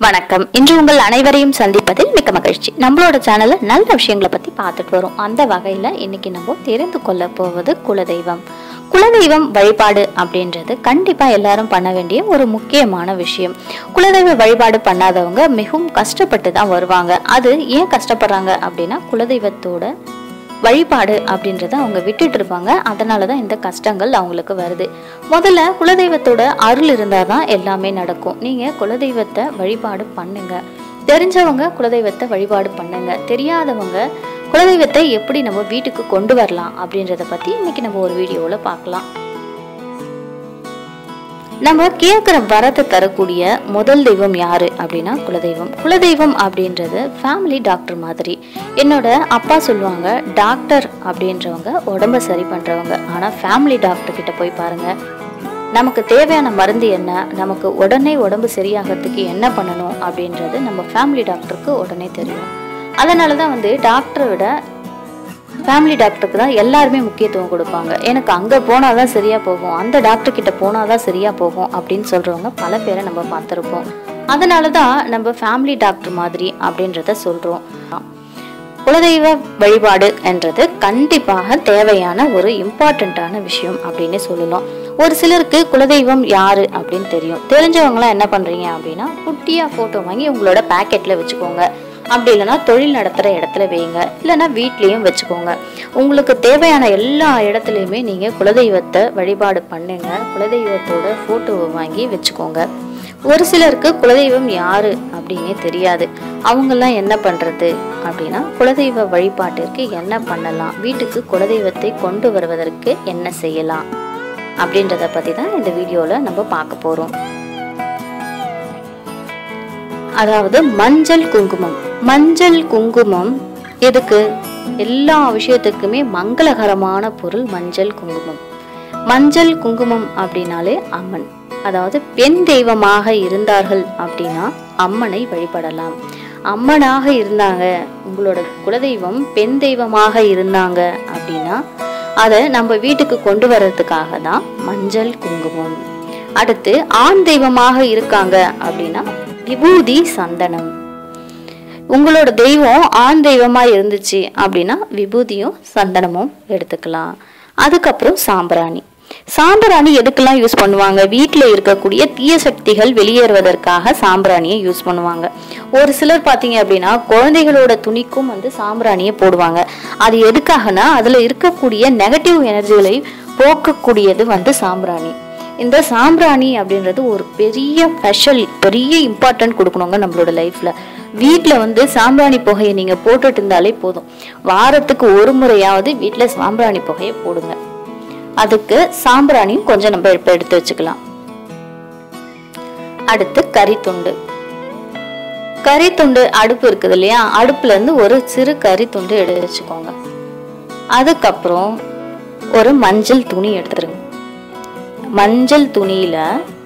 வணக்கம் இன்று உங்கள் அனைவரையும் சந்திப்பதில் மிக்க மகிழ்ச்சி நம்மளோட சேனல்ல நல்ல விஷயங்களை பத்தி பார்த்துட்டு வரோம் அந்த வகையில இன்னைக்கு நம்ம தெரிந்து கொள்ள போவது குலதெய்வம் குலதெய்வம் வழிபாடு அப்படின்றது கண்டிப்பா எல்லாரும் பண்ண வேண்டிய ஒரு முக்கியமான விஷயம் குலதெய்வ வழிபாடு பண்ணாதவங்க மிகவும் கஷ்டப்பட்டு தான் வருவாங்க அது ஏன் கஷ்டப்படுறாங்க அப்படின்னா குலதெய்வத்தோட வழிபாடு அப்படின்றத அவங்க விட்டுட்டு இருப்பாங்க அதனால தான் இந்த கஷ்டங்கள் அவங்களுக்கு வருது முதல்ல குலதெய்வத்தோட அருள் இருந்தால் தான் எல்லாமே நடக்கும் நீங்கள் குலதெய்வத்தை வழிபாடு பண்ணுங்க தெரிஞ்சவங்க குலதெய்வத்தை வழிபாடு பண்ணுங்க தெரியாதவங்க குலதெய்வத்தை எப்படி நம்ம வீட்டுக்கு கொண்டு வரலாம் அப்படின்றத பற்றி இன்னைக்கு நம்ம ஒரு வீடியோவில் பார்க்கலாம் நம்ம கேட்குற வரத்தை தரக்கூடிய முதல் தெய்வம் யாரு அப்படின்னா குலதெய்வம் குலதெய்வம் அப்படின்றது ஃபேமிலி டாக்டர் மாதிரி என்னோட அப்பா சொல்லுவாங்க டாக்டர் அப்படின்றவங்க உடம்ப சரி பண்றவங்க ஆனா ஃபேமிலி டாக்டர் கிட்ட போய் பாருங்க நமக்கு தேவையான மருந்து என்ன நமக்கு உடனே உடம்பு சரியாகிறதுக்கு என்ன பண்ணணும் அப்படின்றது நம்ம ஃபேமிலி டாக்டருக்கு உடனே தெரியும் அதனால தான் வந்து டாக்டரை விட ஃபேமிலி டாக்டருக்கு தான் எல்லாருமே முக்கியத்துவம் கொடுப்பாங்க எனக்கு அங்கே போனால் தான் சரியாக போகும் அந்த டாக்டர் கிட்ட போனால் தான் சரியாக போகும் அப்படின்னு சொல்கிறவங்க பல பேரை நம்ம பார்த்துருப்போம் அதனால தான் நம்ம ஃபேமிலி டாக்டர் மாதிரி அப்படின்றத சொல்கிறோம் குலதெய்வ வழிபாடு என்றது கண்டிப்பாக தேவையான ஒரு இம்பார்ட்டண்ட்டான விஷயம் அப்படின்னு சொல்லலாம் ஒரு சிலருக்கு குலதெய்வம் யாரு அப்படின்னு தெரியும் தெரிஞ்சவங்களாம் என்ன பண்றீங்க அப்படின்னா குட்டியா போட்டோ வாங்கி உங்களோட பேக்கெட்ல வச்சுக்கோங்க அப்படி இல்லைன்னா தொழில் நடத்துகிற இடத்துல வைங்க இல்லைன்னா வீட்லேயும் வச்சுக்கோங்க உங்களுக்கு தேவையான எல்லா இடத்துலையுமே நீங்கள் குலதெய்வத்தை வழிபாடு பண்ணுங்க குலதெய்வத்தோட ஃபோட்டோவை வாங்கி வச்சுக்கோங்க ஒரு சிலருக்கு குலதெய்வம் யாரு அப்படின்னே தெரியாது அவங்கெல்லாம் என்ன பண்ணுறது அப்படின்னா குலதெய்வ வழிபாட்டிற்கு என்ன பண்ணலாம் வீட்டுக்கு குலதெய்வத்தை கொண்டு வருவதற்கு என்ன செய்யலாம் அப்படின்றத பற்றி தான் இந்த வீடியோவில் நம்ம பார்க்க போகிறோம் அதாவது மஞ்சள் குங்குமம் மஞ்சள் குங்குமம் எதுக்கு எல்லா விஷயத்துக்குமே மங்களகரமான பொருள் மஞ்சள் குங்குமம் மஞ்சள் குங்குமம் அப்படின்னாலே அம்மன் அதாவது பெண் தெய்வமாக இருந்தார்கள் அப்படின்னா அம்மனை வழிபடலாம் அம்மனாக இருந்தாங்க உங்களோட குலதெய்வம் பெண் தெய்வமாக இருந்தாங்க அப்படின்னா அதை நம்ம வீட்டுக்கு கொண்டு வர்றதுக்காக தான் மஞ்சள் குங்குமம் அடுத்து ஆண் தெய்வமாக இருக்காங்க அப்படின்னா விபூதி சந்தனம் உங்களோட தெய்வம் ஆண் தெய்வமா இருந்துச்சு அப்படின்னா விபூதியும் சந்தனமும் எடுத்துக்கலாம் அதுக்கப்புறம் சாம்பிராணி சாம்பிராணி எதுக்கெல்லாம் யூஸ் பண்ணுவாங்க வீட்டில் இருக்கக்கூடிய தீய சக்திகள் வெளியேறுவதற்காக சாம்பிராணியை யூஸ் பண்ணுவாங்க ஒரு சிலர் பார்த்தீங்க அப்படின்னா குழந்தைகளோட துணிக்கும் வந்து சாம்பிராணியை போடுவாங்க அது எதுக்காகனா அதில் இருக்கக்கூடிய நெகட்டிவ் எனர்ஜிகளை போக்கக்கூடியது வந்து சாம்பிராணி இந்த சாம்பிராணி அப்படின்றது ஒரு பெரிய ஸ்பெஷல் பெரிய இம்பார்ட்டன்ட் கொடுக்கணுங்க நம்மளோட லைஃப்பில் வீட்டில் வந்து சாம்பிராணி புகையை நீங்கள் போட்டுட்டு இருந்தாலே போதும் வாரத்துக்கு ஒரு முறையாவது வீட்டில் சாம்பிராணி புகையை போடுங்க அதுக்கு சாம்பிராணியும் கொஞ்சம் நம்ம இப்போ எடுத்து வச்சுக்கலாம் அடுத்து கறித்துண்டு கறித்துண்டு அடுப்பு இருக்குது இல்லையா அடுப்புல இருந்து ஒரு சிறு கறித்துண்டு எடுத்து வச்சுக்கோங்க அதுக்கப்புறம் ஒரு மஞ்சள் துணி எடுத்துருங்க மஞ்சள் துணியில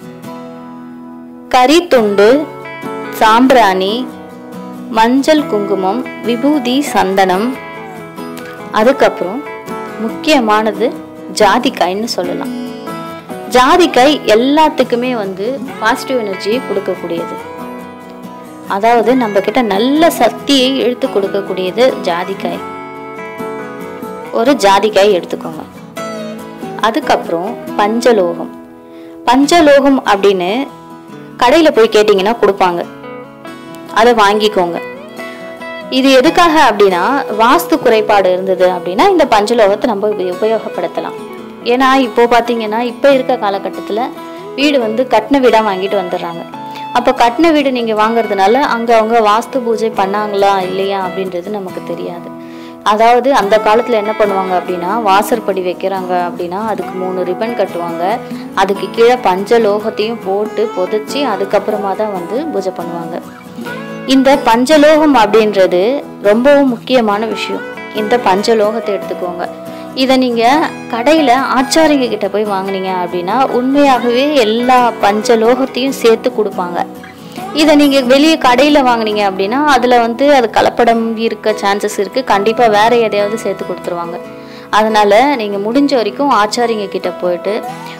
கறித்துண்டு சாம்பிராணி மஞ்சள் குங்குமம் விபூதி சந்தனம் அதுக்கப்புறம் முக்கியமானது ஜாதிக்காய்ன்னு சொல்லலாம் ஜாதிக்காய் எல்லாத்துக்குமே வந்து பாசிட்டிவ் எனர்ஜியை கொடுக்கக்கூடியது அதாவது நம்ம கிட்ட நல்ல சக்தியை இழுத்து கொடுக்கக்கூடியது ஜாதிக்காய் ஒரு ஜாதிக்காய் எடுத்துக்கோங்க அதுக்கப்புறம் பஞ்சலோகம் பஞ்சலோகம் அப்படின்னு கடையில் போய் கேட்டிங்கன்னா கொடுப்பாங்க அதை வாங்கிக்கோங்க இது எதுக்காக அப்படின்னா வாஸ்து குறைபாடு இருந்தது அப்படின்னா இந்த பஞ்சலோகத்தை நம்ம உப- உபயோகப்படுத்தலாம் ஏன்னா இப்போ பார்த்தீங்கன்னா இப்போ இருக்க காலகட்டத்தில் வீடு வந்து கட்டின வீடாக வாங்கிட்டு வந்துடுறாங்க அப்போ கட்டின வீடு நீங்கள் வாங்குறதுனால அங்கே அவங்க வாஸ்து பூஜை பண்ணாங்களா இல்லையா அப்படின்றது நமக்கு தெரியாது அதாவது அந்த காலத்தில் என்ன பண்ணுவாங்க அப்படின்னா வாசற்படி வைக்கிறாங்க அப்படின்னா அதுக்கு மூணு ரிப்பன் கட்டுவாங்க அதுக்கு கீழே பஞ்சலோகத்தையும் போட்டு புதைச்சி அதுக்கப்புறமா தான் வந்து பூஜை பண்ணுவாங்க இந்த பஞ்சலோகம் அப்படின்றது ரொம்பவும் முக்கியமான விஷயம் இந்த பஞ்சலோகத்தை எடுத்துக்கோங்க இதை நீங்கள் கடையில் ஆச்சாரிங்க கிட்ட போய் வாங்குனீங்க அப்படின்னா உண்மையாகவே எல்லா பஞ்சலோகத்தையும் சேர்த்து கொடுப்பாங்க இதை நீங்கள் வெளியே கடையில் வாங்குனீங்க அப்படின்னா அதில் வந்து அது கலப்படம் இருக்க சான்சஸ் இருக்குது கண்டிப்பாக வேற எதையாவது சேர்த்து கொடுத்துருவாங்க அதனால நீங்கள் முடிஞ்ச வரைக்கும் ஆச்சாரிங்க கிட்ட போயிட்டு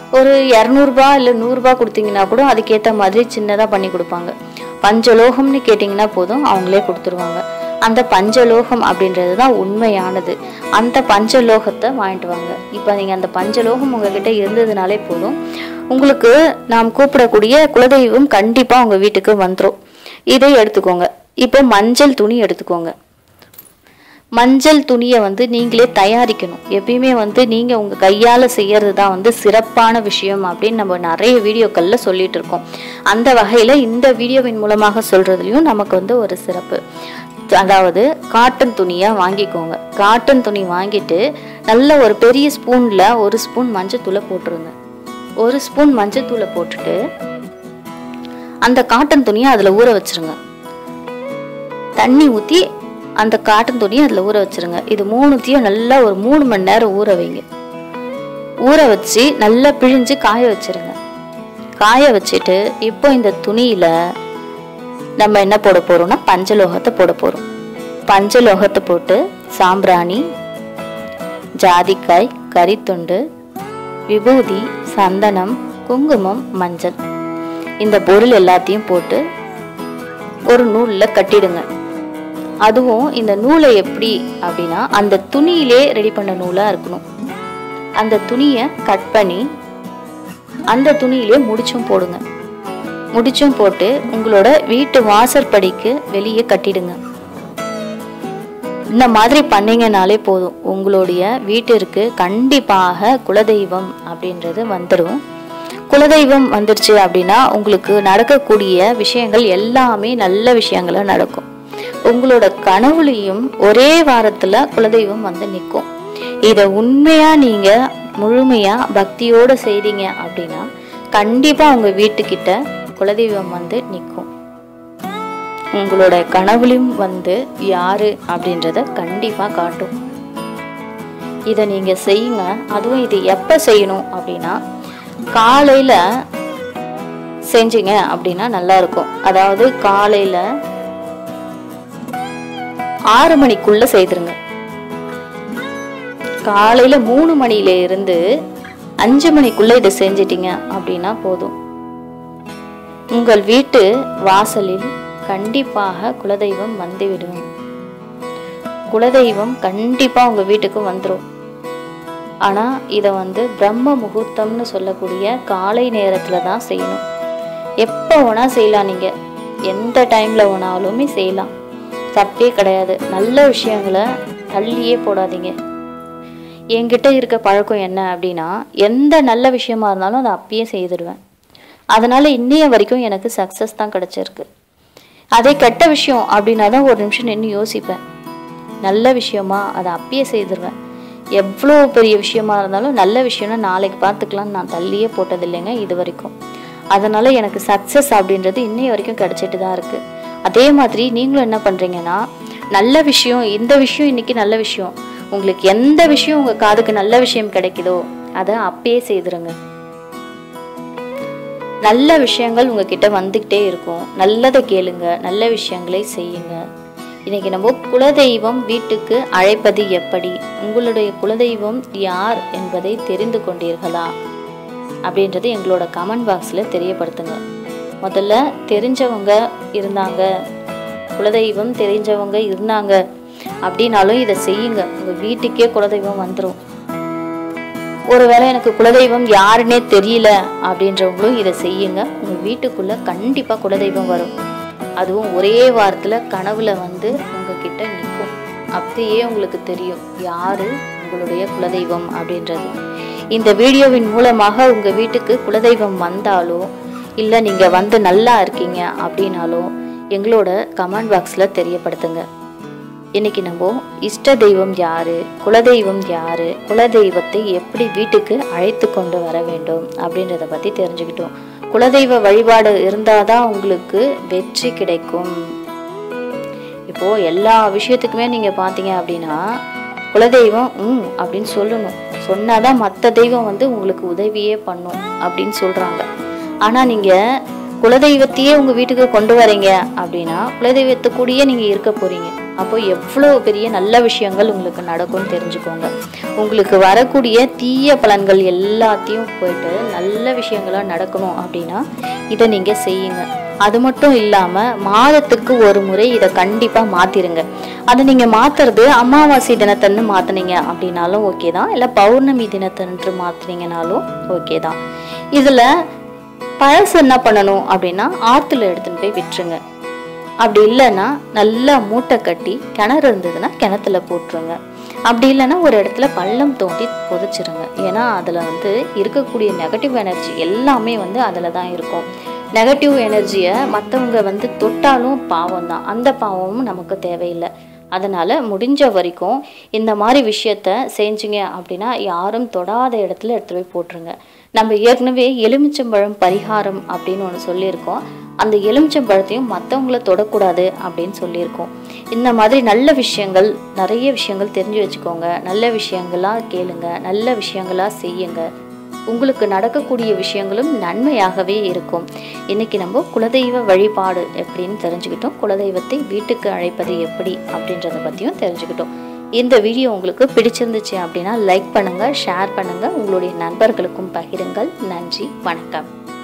ஒரு இரநூறுபா இல்லை நூறுரூபா கொடுத்தீங்கன்னா கூட அதுக்கேற்ற மாதிரி சின்னதாக பண்ணி கொடுப்பாங்க பஞ்சலோகம்னு கேட்டிங்கன்னா போதும் அவங்களே கொடுத்துருவாங்க அந்த பஞ்சலோகம் அப்படின்றது தான் உண்மையானது அந்த பஞ்சலோகத்தை வாங்கிட்டு வாங்க இப்போ நீங்கள் அந்த பஞ்சலோகம் உங்ககிட்ட இருந்ததுனாலே போதும் உங்களுக்கு நாம் கூப்பிடக்கூடிய குலதெய்வம் கண்டிப்பாக உங்கள் வீட்டுக்கு வந்துடும் இதை எடுத்துக்கோங்க இப்போ மஞ்சள் துணி எடுத்துக்கோங்க மஞ்சள் துணியை வந்து நீங்களே தயாரிக்கணும் எப்பயுமே வந்து நீங்கள் உங்கள் கையால் செய்யறது தான் வந்து சிறப்பான விஷயம் அப்படின்னு நம்ம நிறைய வீடியோக்களில் சொல்லிட்டு இருக்கோம் அந்த வகையில் இந்த வீடியோவின் மூலமாக சொல்கிறதுலையும் நமக்கு வந்து ஒரு சிறப்பு அதாவது காட்டன் துணியை வாங்கிக்கோங்க காட்டன் துணி வாங்கிட்டு நல்ல ஒரு பெரிய ஸ்பூனில் ஒரு ஸ்பூன் மஞ்சத்தூளை போட்டுருங்க ஒரு ஸ்பூன் மஞ்சத்தூளை போட்டுட்டு அந்த காட்டன் துணியை அதில் ஊற வச்சிருங்க தண்ணி ஊற்றி அந்த காட்டன் துணியை அதில் ஊற வச்சிருங்க இது மூணுத்தையும் நல்லா ஒரு மூணு மணி நேரம் ஊற வைங்க ஊற வச்சு நல்லா பிழிஞ்சு காய வச்சிருங்க காய வச்சுட்டு இப்போ இந்த துணியில் நம்ம என்ன போட போறோம்னா பஞ்சலோகத்தை போட போறோம் பஞ்சலோகத்தை போட்டு சாம்பிராணி ஜாதிக்காய் கறித்துண்டு விபூதி சந்தனம் குங்குமம் மஞ்சள் இந்த பொருள் எல்லாத்தையும் போட்டு ஒரு நூலில் கட்டிடுங்க அதுவும் இந்த நூலை எப்படி அப்படின்னா அந்த துணியிலே ரெடி பண்ண நூலாக இருக்கணும் அந்த துணியை கட் பண்ணி அந்த துணியிலே முடிச்சும் போடுங்க முடிச்சும் போட்டு உங்களோட வீட்டு வாசற்படிக்கு வெளியே கட்டிடுங்க இந்த மாதிரி பண்ணீங்கனாலே போதும் உங்களுடைய வீட்டிற்கு கண்டிப்பாக குலதெய்வம் அப்படின்றது வந்துடும் குலதெய்வம் வந்துருச்சு அப்படின்னா உங்களுக்கு நடக்கக்கூடிய விஷயங்கள் எல்லாமே நல்ல விஷயங்களா நடக்கும் உங்களோட கனவுலையும் ஒரே வாரத்துல குலதெய்வம் வந்து நிற்கும் இதை உண்மையா நீங்க முழுமையா பக்தியோட செய்றீங்க அப்படின்னா கண்டிப்பா உங்க வீட்டுக்கிட்ட குலதெய்வம் வந்து நிற்கும் உங்களோட கனவுலையும் வந்து யாரு அப்படின்றத கண்டிப்பா காட்டும் இதை நீங்க செய்யுங்க அதுவும் இது எப்ப செய்யணும் அப்படின்னா காலையில செஞ்சீங்க அப்படின்னா நல்லா இருக்கும் அதாவது காலையில ஆறு மணிக்குள்ள செய்திருங்க காலையில மூணு மணில இருந்து அஞ்சு மணிக்குள்ள இதை செஞ்சிட்டீங்க அப்படின்னா போதும் உங்கள் வீட்டு வாசலில் கண்டிப்பாக குலதெய்வம் வந்துவிடும் குலதெய்வம் கண்டிப்பா உங்க வீட்டுக்கு வந்துடும் ஆனா இதை வந்து பிரம்ம முகூர்த்தம்னு சொல்லக்கூடிய காலை நேரத்துல தான் செய்யணும் எப்போ வேணா செய்யலாம் நீங்க எந்த டைம்ல வேணாலுமே செய்யலாம் தப்பே கிடையாது நல்ல விஷயங்களை தள்ளியே போடாதீங்க என்கிட்ட இருக்க பழக்கம் என்ன அப்படின்னா எந்த நல்ல விஷயமா இருந்தாலும் அதை அப்பயே செய்திடுவேன் அதனால இன்னைய வரைக்கும் எனக்கு சக்ஸஸ் தான் கிடைச்சிருக்கு அதே கெட்ட விஷயம் அப்படின்னா தான் ஒரு நிமிஷம் நின்று யோசிப்பேன் நல்ல விஷயமா அதை அப்பயே செய்திருவேன் எவ்வளோ பெரிய விஷயமா இருந்தாலும் நல்ல விஷயம்னா நாளைக்கு பார்த்துக்கலாம்னு நான் தள்ளியே போட்டது இல்லைங்க இது வரைக்கும் அதனால எனக்கு சக்ஸஸ் அப்படின்றது இன்னைய வரைக்கும் கிடைச்சிட்டு தான் இருக்கு அதே மாதிரி நீங்களும் என்ன பண்றீங்கன்னா நல்ல விஷயம் இந்த விஷயம் இன்னைக்கு நல்ல விஷயம் உங்களுக்கு எந்த விஷயம் உங்க காதுக்கு நல்ல விஷயம் கிடைக்குதோ அதை அப்பயே செய்திருங்க நல்ல விஷயங்கள் உங்ககிட்ட வந்துக்கிட்டே இருக்கும் நல்லதை கேளுங்க நல்ல விஷயங்களை செய்யுங்க இன்னைக்கு நம்ம குலதெய்வம் வீட்டுக்கு அழைப்பது எப்படி உங்களுடைய குலதெய்வம் யார் என்பதை தெரிந்து கொண்டீர்களா அப்படின்றது எங்களோட கமெண்ட் பாக்ஸில் தெரியப்படுத்துங்க முதல்ல தெரிஞ்சவங்க இருந்தாங்க குலதெய்வம் தெரிஞ்சவங்க இருந்தாங்க அப்படின்னாலும் இதை செய்யுங்க உங்கள் வீட்டுக்கே குலதெய்வம் வந்துடும் ஒருவேளை எனக்கு குலதெய்வம் யாருன்னே தெரியல அப்படின்றவங்களும் இதை செய்யுங்க உங்கள் வீட்டுக்குள்ளே கண்டிப்பாக குலதெய்வம் வரும் அதுவும் ஒரே வாரத்தில் கனவுல வந்து உங்ககிட்ட நிற்கும் அப்படியே உங்களுக்கு தெரியும் யாரு உங்களுடைய குலதெய்வம் அப்படின்றது இந்த வீடியோவின் மூலமாக உங்கள் வீட்டுக்கு குலதெய்வம் வந்தாலோ இல்லை நீங்கள் வந்து நல்லா இருக்கீங்க அப்படின்னாலோ எங்களோட கமெண்ட் பாக்ஸில் தெரியப்படுத்துங்க இன்னைக்கு நம்ம இஷ்ட தெய்வம் யாரு குலதெய்வம் யாரு குலதெய்வத்தை எப்படி வீட்டுக்கு அழைத்து கொண்டு வர வேண்டும் அப்படின்றத பத்தி தெரிஞ்சுக்கிட்டோம் குலதெய்வ வழிபாடு இருந்தாதான் உங்களுக்கு வெற்றி கிடைக்கும் இப்போ எல்லா விஷயத்துக்குமே நீங்க பாத்தீங்க அப்படின்னா குலதெய்வம் ம் அப்படின்னு சொல்லணும் சொன்னாதான் மற்ற தெய்வம் வந்து உங்களுக்கு உதவியே பண்ணும் அப்படின்னு சொல்றாங்க ஆனா நீங்க குலதெய்வத்தையே உங்க வீட்டுக்கு கொண்டு வரீங்க அப்படின்னா குலதெய்வத்து கூடயே நீங்க இருக்க போறீங்க அப்போ எவ்வளோ பெரிய நல்ல விஷயங்கள் உங்களுக்கு நடக்கும்னு தெரிஞ்சுக்கோங்க உங்களுக்கு வரக்கூடிய தீய பலன்கள் எல்லாத்தையும் போயிட்டு நல்ல விஷயங்களாக நடக்கணும் அப்படின்னா இதை நீங்கள் செய்யுங்க அது மட்டும் இல்லாமல் மாதத்துக்கு ஒரு முறை இதை கண்டிப்பாக மாற்றிருங்க அதை நீங்கள் மாற்றுறது அமாவாசை தினத்தன்று மாற்றினீங்க அப்படின்னாலும் ஓகே தான் இல்லை பௌர்ணமி தினத்தன்று மாற்றினீங்கனாலும் ஓகே தான் இதில் பழசு என்ன பண்ணணும் அப்படின்னா ஆற்றுல எடுத்துன்னு போய் விட்டுருங்க அப்படி இல்லைன்னா நல்லா மூட்டை கட்டி கிணறு இருந்ததுன்னா கிணத்துல போட்டுருங்க அப்படி இல்லைன்னா ஒரு இடத்துல பள்ளம் தோண்டி புதைச்சிருங்க ஏன்னா அதில் வந்து இருக்கக்கூடிய நெகட்டிவ் எனர்ஜி எல்லாமே வந்து அதில் தான் இருக்கும் நெகட்டிவ் எனர்ஜியை மற்றவங்க வந்து தொட்டாலும் பாவம் தான் அந்த பாவமும் நமக்கு தேவையில்லை அதனால் முடிஞ்ச வரைக்கும் இந்த மாதிரி விஷயத்த செஞ்சீங்க அப்படின்னா யாரும் தொடாத இடத்துல எடுத்துகிட்டு போய் போட்டுருங்க நம்ம ஏற்கனவே எலுமிச்சம்பழம் பரிகாரம் அப்படின்னு ஒன்று சொல்லியிருக்கோம் அந்த எலுமிச்சம்பழத்தையும் மற்றவங்கள தொடக்கூடாது அப்படின்னு சொல்லியிருக்கோம் இந்த மாதிரி நல்ல விஷயங்கள் நிறைய விஷயங்கள் தெரிஞ்சு வச்சுக்கோங்க நல்ல விஷயங்களாக கேளுங்க நல்ல விஷயங்களாக செய்யுங்க உங்களுக்கு நடக்கக்கூடிய விஷயங்களும் நன்மையாகவே இருக்கும் இன்னைக்கு நம்ம குலதெய்வ வழிபாடு எப்படின்னு தெரிஞ்சுக்கிட்டோம் குலதெய்வத்தை வீட்டுக்கு அழைப்பது எப்படி அப்படின்றத பற்றியும் தெரிஞ்சுக்கிட்டோம் இந்த வீடியோ உங்களுக்கு பிடிச்சிருந்துச்சு அப்படின்னா லைக் பண்ணுங்கள் ஷேர் பண்ணுங்கள் உங்களுடைய நண்பர்களுக்கும் பகிருங்கள் நன்றி வணக்கம்